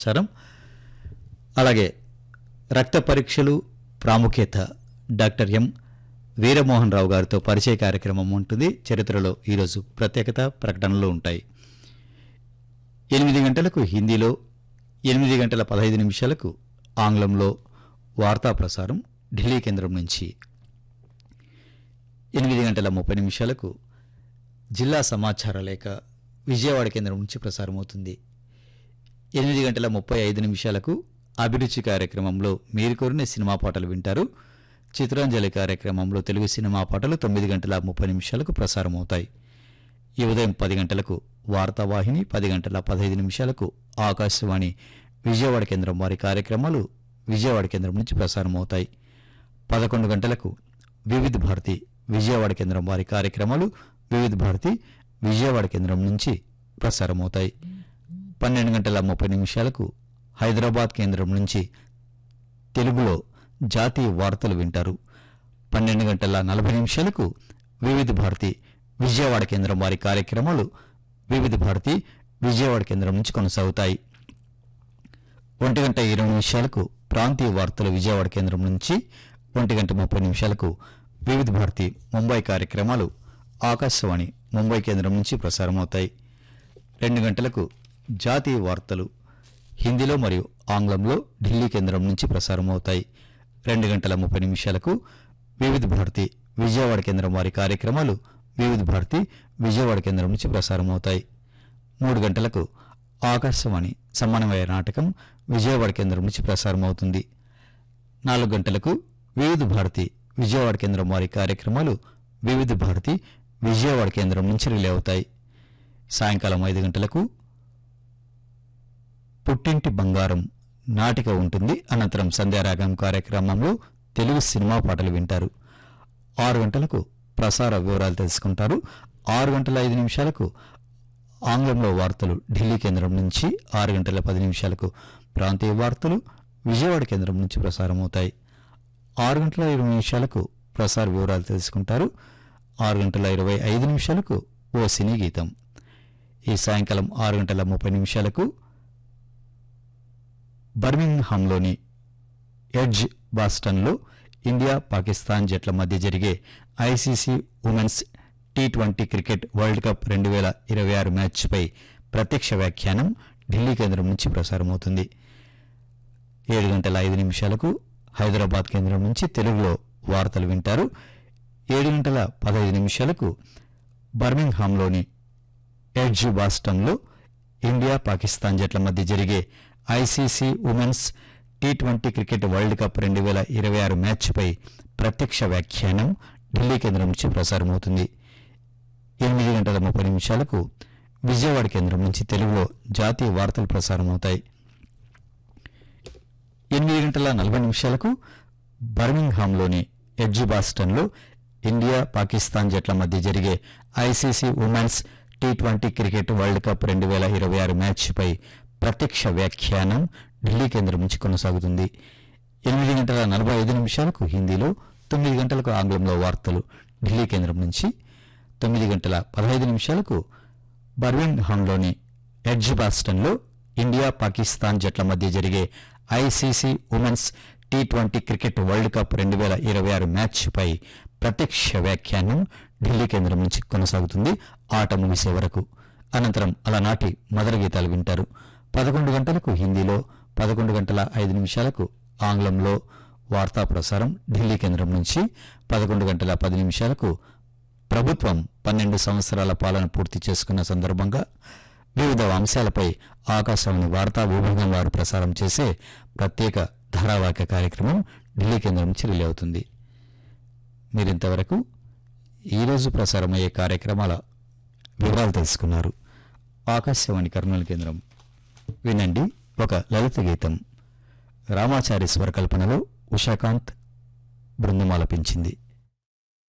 సరం అలాగే రక్త పరీక్షలు ప్రాముఖ్యత డాక్టర్ ఎం వీరమోహన్ రావు గారితో పరిచయ కార్యక్రమం ఉంటుంది చరిత్రలో ఈరోజు ప్రత్యేకత ప్రకటనలు ఉంటాయి ఎనిమిది గంటలకు హిందీలో ఎనిమిది గంటల పదహైదు నిమిషాలకు ఆంగ్లంలో వార్తా ప్రసారం ఢిల్లీ కేంద్రం నుంచి ఎనిమిది గంటల ముప్పై నిమిషాలకు జిల్లా సమాచార లేఖ విజయవాడ కేంద్రం నుంచి ప్రసారమవుతుంది ఎనిమిది గంటల ముప్పై ఐదు నిమిషాలకు అభిరుచి కార్యక్రమంలో మీరు కోరిన సినిమా పాటలు వింటారు చిత్రాంజలి కార్యక్రమంలో తెలుగు సినిమా పాటలు తొమ్మిది గంటల ముప్పై నిమిషాలకు ప్రసారమవుతాయి ఈ ఉదయం పది గంటలకు వార్తావాహిని పది గంటల పదహైదు నిమిషాలకు ఆకాశవాణి విజయవాడ కేంద్రం వారి కార్యక్రమాలు విజయవాడ కేంద్రం నుంచి ప్రసారమవుతాయి పదకొండు గంటలకు వివిధ భారతి విజయవాడ కేంద్రం వారి కార్యక్రమాలు వివిధ భారతి విజయవాడ కేంద్రం నుంచి ప్రసారమవుతాయి పన్నెండు గంటల ముప్పై నిమిషాలకు హైదరాబాద్ కేంద్రం నుంచి తెలుగులో జాతీయ వార్తలు వింటారు పన్నెండు గంటల నలభై నిమిషాలకు వివిధ భారతి విజయవాడ కేంద్రం వారి కార్యక్రమాలు వివిధ భారతి విజయవాడ కేంద్రం నుంచి కొనసాగుతాయి ఒంటి గంట ఇరవై నిమిషాలకు ప్రాంతీయ వార్తలు విజయవాడ కేంద్రం నుంచి ఒంటి గంట ముప్పై నిమిషాలకు వివిధ భారతి ముంబై కార్యక్రమాలు ఆకాశవాణి ముంబై కేంద్రం నుంచి ప్రసారమవుతాయి రెండు గంటలకు జాతీయ వార్తలు హిందీలో మరియు ఆంగ్లంలో ఢిల్లీ కేంద్రం నుంచి ప్రసారమవుతాయి రెండు గంటల ముప్పై నిమిషాలకు వివిధ భారతి విజయవాడ కేంద్రం వారి కార్యక్రమాలు వివిధ భారతి విజయవాడ కేంద్రం నుంచి ప్రసారమవుతాయి మూడు గంటలకు ఆకాశవాణి సమన్వయ నాటకం విజయవాడ కేంద్రం నుంచి ప్రసారమవుతుంది నాలుగు గంటలకు వివిధ భారతి విజయవాడ కేంద్రం వారి కార్యక్రమాలు వివిధ భారతి విజయవాడ కేంద్రం నుంచి రిలే అవుతాయి సాయంకాలం ఐదు గంటలకు పుట్టింటి బంగారం నాటిక ఉంటుంది అనంతరం సంధ్యారాగం కార్యక్రమంలో తెలుగు సినిమా పాటలు వింటారు ఆరు గంటలకు ప్రసార వివరాలు తెలుసుకుంటారు ఆరు గంటల ఐదు నిమిషాలకు ఆంగ్లంలో వార్తలు ఢిల్లీ కేంద్రం నుంచి ఆరు గంటల పది నిమిషాలకు ప్రాంతీయ వార్తలు విజయవాడ కేంద్రం నుంచి ప్రసారమవుతాయి ఆరు గంటల ఇరవై నిమిషాలకు ప్రసార వివరాలు తెలుసుకుంటారు ఆరు గంటల ఇరవై ఐదు నిమిషాలకు ఓ సినీ గీతం ఈ సాయంకాలం ఆరు గంటల ముప్పై నిమిషాలకు బర్మింగ్హామ్లోని ఎడ్జ్ బాస్టన్లో ఇండియా పాకిస్తాన్ జట్ల మధ్య జరిగే ICC women's T twenty cricket world cup రెండు వేల ఇరవై ఆరు మ్యాచ్పై ప్రత్యక్ష వ్యాఖ్యానం ఢిల్లీ కేంద్రం నుంచి ప్రసారమవుతుంది ఏడు గంటల ఐదు నిమిషాలకు హైదరాబాద్ కేంద్రం నుంచి తెలుగులో వార్తలు వింటారు ఏడు గంటల పదహైదు నిమిషాలకు బర్మింగ్హామ్లోని ఎడ్జ్ బాస్టన్లో ఇండియా పాకిస్తాన్ జట్ల మధ్య జరిగే ICC women's T twenty cricket world cup రెండు వేల ఇరవై ఆరు మ్యాచ్పై ప్రత్యక్ష వ్యాఖ్యానం ఢిల్లీ కేంద్రం నుంచి ప్రసారమవుతుంది ఎనిమిది గంటల ముప్పై నిమిషాలకు విజయవాడ కేంద్రం నుంచి తెలుగులో జాతీయ వార్తలు ప్రసారమవుతాయి ఎనిమిది గంటల నలభై నిమిషాలకు బర్మింగ్హామ్లోని ఎడ్జ్ బాస్టన్లో ఇండియా పాకిస్తాన్ జట్ల మధ్య జరిగే ICC women's T twenty cricket world cup రెండు వేల ఇరవై ఆరు మ్యాచ్పై ప్రత్యక్ష వ్యాఖ్యానం ఢిల్లీ కేంద్రం నుంచి కొనసాగుతుంది ఎనిమిది గంటల నలభై ఐదు నిమిషాలకు హిందీలో తొమ్మిది గంటలకు ఆంగ్లంలో వార్తలు ఢిల్లీ కేంద్రం నుంచి తొమ్మిది గంటల పదహైదు నిమిషాలకు బర్మింగ్హామ్లోని ఎడ్జ్ బాస్టన్లో ఇండియా పాకిస్తాన్ జట్ల మధ్య జరిగే ICC women's T twenty cricket world cup రెండు వేల ఇరవై ఆరు మ్యాచ్పై ప్రత్యక్ష వ్యాఖ్యానం ఢిల్లీ కేంద్రం నుంచి కొనసాగుతుంది ఆట ముగిసే వరకు అనంతరం అలనాటి మదర గీతాలు వింటారు పదకొండు గంటలకు హిందీలో పదకొండు గంటల ఐదు నిమిషాలకు ఆంగ్లంలో వార్తా ప్రసారం ఢిల్లీ కేంద్రం నుంచి పదకొండు గంటల పది నిమిషాలకు ప్రభుత్వం పన్నెండు సంవత్సరాల పాలన పూర్తి చేసుకున్న సందర్భంగా వివిధ అంశాలపై ఆకాశవాణి వార్తా విభాగం వారు ప్రసారం చేసే ప్రత్యేక ధారావాహిక కార్యక్రమం ఢిల్లీ కేంద్రం నుంచి రిలే అవుతుంది మీరింతవరకు ఈరోజు ప్రసారమయ్యే కార్యక్రమాల వివరాలు తెలుసుకున్నారు ఆకాశవాణి కర్నూలు కేంద్రం వినండి ఒక లలిత గీతం రామాచారి స్వరకల్పనలో ఉషాకాంత్ బృందం ఆలపించింది